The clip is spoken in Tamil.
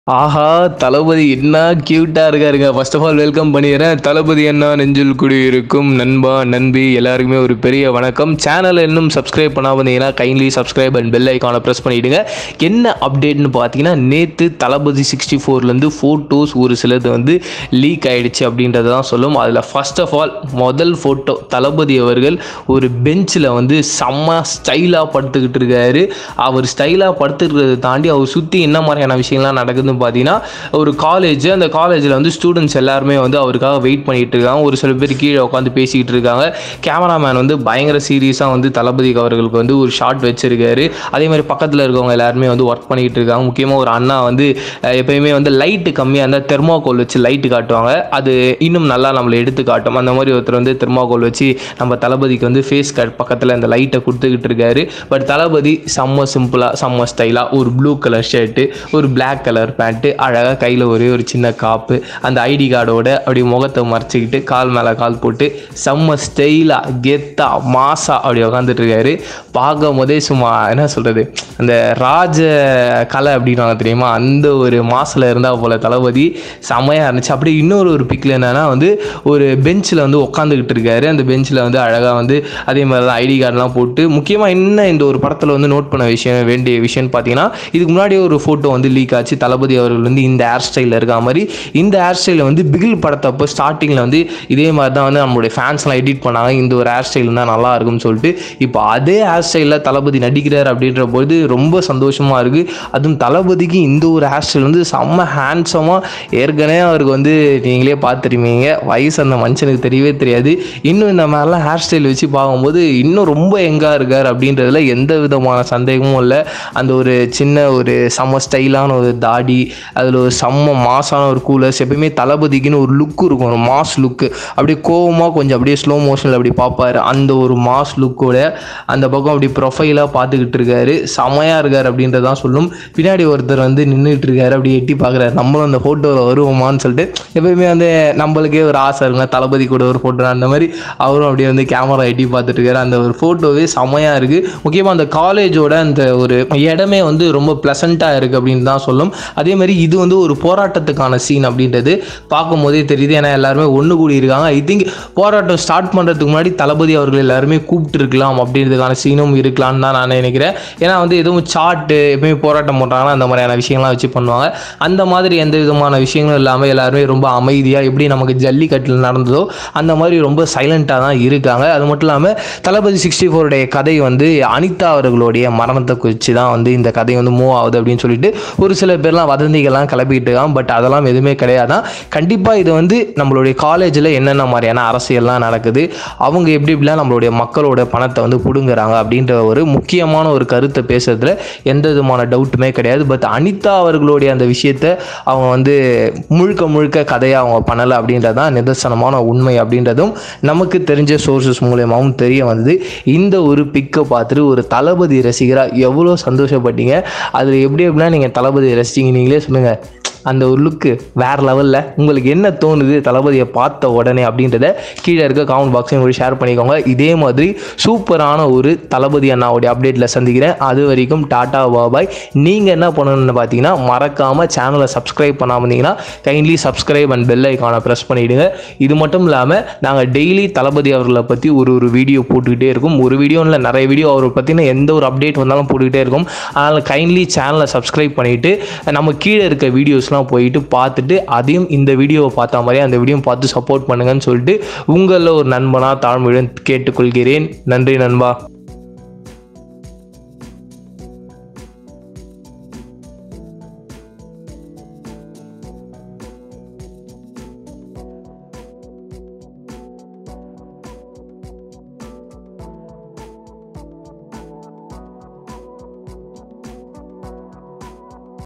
ஆஹா தளபதி என்ன கியூட்டா இருக்காருங்க ஃபர்ஸ்ட் ஆஃப் ஆல் வெல்கம் பண்ணிடுறேன் தளபதி அண்ணா நெஞ்சில் குடி இருக்கும் நண்பா நண்பி எல்லாருக்குமே ஒரு பெரிய வணக்கம் சேனலை இன்னும் சப்ஸ்கிரைப் பண்ணாம வந்தீங்கன்னா கைண்ட்லி சப்ஸ்கிரைப் அண்ட் பெல் ஐக்கானை ப்ரெஸ் பண்ணிவிடுங்க என்ன அப்டேட்னு பார்த்தீங்கன்னா நேற்று தளபதி சிக்ஸ்டி ஃபோர்லேருந்து ஃபோட்டோஸ் ஒரு சிலது வந்து லீக் ஆயிடுச்சு அப்படின்றத தான் சொல்லும் அதில் ஃபர்ஸ்ட் ஆஃப் ஆல் முதல் ஃபோட்டோ தளபதி அவர்கள் ஒரு பெஞ்சில் வந்து செம்ம ஸ்டைலாக படுத்துக்கிட்டு இருக்காரு அவர் ஸ்டைலாக படுத்துக்கிறத தாண்டி அவர் சுற்றி என்ன மாதிரியான விஷயங்கள்லாம் நடக்குதுன்னு பார்த்தீங்கன்னா ஒரு காலேஜ் அந்த காலேஜில் வந்து ஸ்டூடெண்ட்ஸ் எல்லாருமே வந்து அவருக்காக வெயிட் பண்ணிட்டு இருக்காங்க ஒரு சில பேர் கீழே உட்காந்து பேசிக்கிட்டு இருக்காங்க கேமராமேன் வந்து பயங்கர சீரியஸாக வந்து தளபதி அவர்களுக்கு வந்து ஒரு ஷாட் வச்சிருக்காரு அதே மாதிரி பக்கத்தில் இருக்கவங்க எல்லாருமே வந்து ஒர்க் பண்ணிக்கிட்டு இருக்காங்க முக்கியமாக ஒரு அண்ணா வந்து அஹ், எப்பயுமே வந்து லைட்டு கம்மியாக இருந்தால் தெர்மாகோல் வச்சு லைட்டு காட்டுவாங்க அது இன்னும் நல்லா நம்மளை எடுத்து காட்டும் அந்த மாதிரி ஒருத்தர் வந்து தெர்மாகோல் வச்சு நம்ம தளபதிக்கு வந்து ஃபேஸ் கட் பக்கத்தில் அந்த லைட்டை கொடுத்துக்கிட்டு இருக்காரு பட் தளபதி செம்ம சிம்பிளாக செம்ம ஸ்டைலாக ஒரு ப்ளூ கலர் ஷர்ட்டு ஒரு Black கலர் பேண்ட்டு அழகாக கையில் ஒரே ஒரு சின்ன காப்பு அந்த ஐடி கார்டோட அப்படி முகத்தை மறைச்சிக்கிட்டு கால் மேலே கால் போட்டு செம்ம ஸ்டைலாக கெத்தா மாசா அப்படி உட்காந்துட்டு இருக்காரு பார்க்கும் போதே சும்மா என்ன சொல்கிறது அந்த ராஜ கலை அப்படின்வாங்க தெரியுமா அந்த ஒரு மாசில் இருந்தால் போல தளபதி செம்மையாக இருந்துச்சு அப்படியே இன்னொரு ஒரு பிக்கில் என்னன்னா வந்து ஒரு பெஞ்சில் வந்து உட்காந்துக்கிட்டு இருக்காரு அந்த பெஞ்சில் வந்து அழகாக வந்து அதே மாதிரி தான் ஐடி கார்டெலாம் போட்டு முக்கியமாக என்ன இந்த ஒரு படத்தில் வந்து நோட் பண்ண விஷயம் வேண்டிய விஷயம்னு பார்த்தீங்கன்னா இதுக்கு முன்னாடி ஒரு ஃபோட்டோ வந்து லீக் ஆச்சு தளபதி அவர்கள் வந்து இந்த ஹேர் ஸ்டைலில் இருக்க மாதிரி இந்த ஹேர் ஸ்டைலில் வந்து பிகில் படத்தப்போ ஸ்டார்டிங்கில் வந்து இதே மாதிரி தான் வந்து நம்மளுடைய ஃபேன்ஸ்லாம் எடிட் பண்ணாங்க இந்த ஒரு ஹேர் ஸ்டைல் தான் நல்லா இருக்கும்னு சொல்லிட்டு இப்போ அதே ஹேர் ஸ்டைலில் தளபதி நடிக்கிறார் அப்படின்ற போது ரொம்ப சந்தோஷமாக இருக்குது அதுவும் தளபதிக்கு இந்த ஒரு ஹேர் ஸ்டைல் வந்து செம்ம ஹேண்ட்ஸமாக ஏற்கனவே அவருக்கு வந்து நீங்களே பார்த்துருப்பீங்க வயசு அந்த மனுஷனுக்கு தெரியவே தெரியாது இன்னும் இந்த மாதிரிலாம் ஹேர் ஸ்டைல் வச்சு பார்க்கும்போது இன்னும் ரொம்ப எங்காக இருக்கார் அப்படின்றதுல எந்த விதமான சந்தேகமும் இல்லை அந்த ஒரு சின்ன ஒரு செம்ம ஸ்டைலான ஒரு தாடி அதில் ஒரு செம்ம மாசான ஒரு கூலர்ஸ் எப்பயுமே தளபதிக்குன்னு ஒரு லுக் இருக்கும் ஒரு மாஸ் லுக்கு அப்படியே கோவமாக கொஞ்சம் அப்படியே ஸ்லோ மோஷனில் அப்படி பார்ப்பாரு அந்த ஒரு மாஸ் லுக்கோட அந்த பக்கம் அப்படி ப்ரொஃபைலாக பார்த்துக்கிட்டு இருக்காரு செமையாக இருக்கார் அப்படின்றதான் சொல்லும் பின்னாடி ஒருத்தர் வந்து நின்றுட்டு இருக்காரு அப்படி எட்டி பார்க்குறாரு நம்மளும் அந்த ஃபோட்டோவில் வருவோமான்னு சொல்லிட்டு எப்பயுமே வந்து நம்மளுக்கே ஒரு ஆசை இருக்குங்க தளபதி கூட ஒரு ஃபோட்டோ அந்த மாதிரி அவரும் அப்படியே வந்து கேமரா எட்டி பார்த்துட்டு இருக்காரு அந்த ஒரு ஃபோட்டோவே செமையாக இருக்குது முக்கியமாக அந்த காலேஜோட அந்த ஒரு இடமே வந்து ரொம்ப ப்ளசண்ட்டாக இருக்குது அப்படின்னு தான் சொல்லும் அதே மாதிரி இது வந்து ஒரு போராட்டத்துக்கான சீன் அப்படின்றது பார்க்கும் போதே தெரியுது ஏன்னா எல்லாருமே ஒன்று கூடி இருக்காங்க ஐ திங்க் போராட்டம் ஸ்டார்ட் பண்ணுறதுக்கு முன்னாடி தளபதி அவர்கள் எல்லாருமே கூப்பிட்டு இருக்கலாம் அப்படின்றதுக்கான சீனும் இருக்கலாம்னு தான் நான் நினைக்கிறேன் ஏன்னா வந்து எதுவும் சாட்டு எப்பயுமே போராட்டம் பண்ணுறாங்கன்னா அந்த மாதிரியான விஷயங்கள்லாம் வச்சு பண்ணுவாங்க அந்த மாதிரி எந்த விதமான விஷயங்களும் இல்லாமல் எல்லாருமே ரொம்ப அமைதியாக எப்படி நமக்கு ஜல்லிக்கட்டில் நடந்ததோ அந்த மாதிரி ரொம்ப சைலண்ட்டாக தான் இருக்காங்க அது மட்டும் இல்லாமல் தளபதி சிக்ஸ்டி ஃபோருடைய கதை வந்து அனிதா அவர்களுடைய மரணத்தை குறித்து தான் வந்து இந்த கதை வந்து மூவ் ஆகுது அப்படின்னு சொல்லிட்டு ஒரு சில பேர்லாம் வதந்திகள்லாம் கிளப்பிட்டு இருக்காங்க பட் அதெல்லாம் எதுவுமே கிடையாதான் கண்டிப்பாக இது வந்து நம்மளுடைய காலேஜில் என்னென்ன மாதிரியான அரசியல்லாம் நடக்குது அவங்க எப்படி எப்படிலாம் நம்மளுடைய மக்களோட பணத்தை வந்து பிடுங்குறாங்க அப்படின்ற ஒரு முக்கியமான ஒரு கருத்தை பேசுறதுல எந்த விதமான டவுட்டுமே கிடையாது பட் அனிதா அவர்களுடைய அந்த விஷயத்தை அவங்க வந்து முழுக்க முழுக்க கதையை அவங்க பண்ணலை அப்படின்றது தான் நிதர்சனமான உண்மை அப்படின்றதும் நமக்கு தெரிஞ்ச சோர்சஸ் மூலியமாகவும் தெரிய வந்தது இந்த ஒரு பிக்கை பார்த்துட்டு ஒரு தளபதி ரசிகராக எவ்வளோ சந்தோஷப்பட்டீங்க அதில் எப்படி எப்படிலாம் நீங்கள் தளபதி ரசிச்சிங்க நீங்களே சொல்லுங்கள் அந்த ஒரு லுக்கு வேறு லெவலில் உங்களுக்கு என்ன தோணுது தளபதியை பார்த்த உடனே அப்படின்றத கீழே இருக்க கமெண்ட் பாக்ஸையும் கூட ஷேர் பண்ணிக்கோங்க இதே மாதிரி சூப்பரான ஒரு தளபதி அண்ணாவுடைய அப்டேட்டில் சந்திக்கிறேன் அது வரைக்கும் டாடா பாபாய் நீங்கள் என்ன பண்ணணும்னு பார்த்தீங்கன்னா மறக்காமல் சேனலை சப்ஸ்கிரைப் பண்ணாமல் இருந்தீங்கன்னா கைண்ட்லி சப்ஸ்கிரைப் அண்ட் பெல் ஐக்கானை ப்ரெஸ் பண்ணிவிடுங்க இது மட்டும் இல்லாமல் நாங்கள் டெய்லி தளபதி அவர்களை பற்றி ஒரு ஒரு வீடியோ போட்டுக்கிட்டே இருக்கும் ஒரு வீடியோவில் நிறைய வீடியோ அவரை பற்றின எந்த ஒரு அப்டேட் வந்தாலும் போட்டுக்கிட்டே இருக்கும் அதனால் கைண்ட்லி சேனலை சப்ஸ்கிரைப் பண்ணிவிட்டு நம்ம கீழே இருக்க வீடியோஸ்லாம் போயிட்டு பார்த்துட்டு அதையும் இந்த வீடியோவை பார்த்த மாதிரியே அந்த வீடியோ பார்த்து சப்போர்ட் பண்ணுங்கன்னு சொல்லிட்டு உங்களில் ஒரு நண்பனாக தாழ்மையுடன் கேட்டுக்கொள்கிறேன் நன்றி நண்பா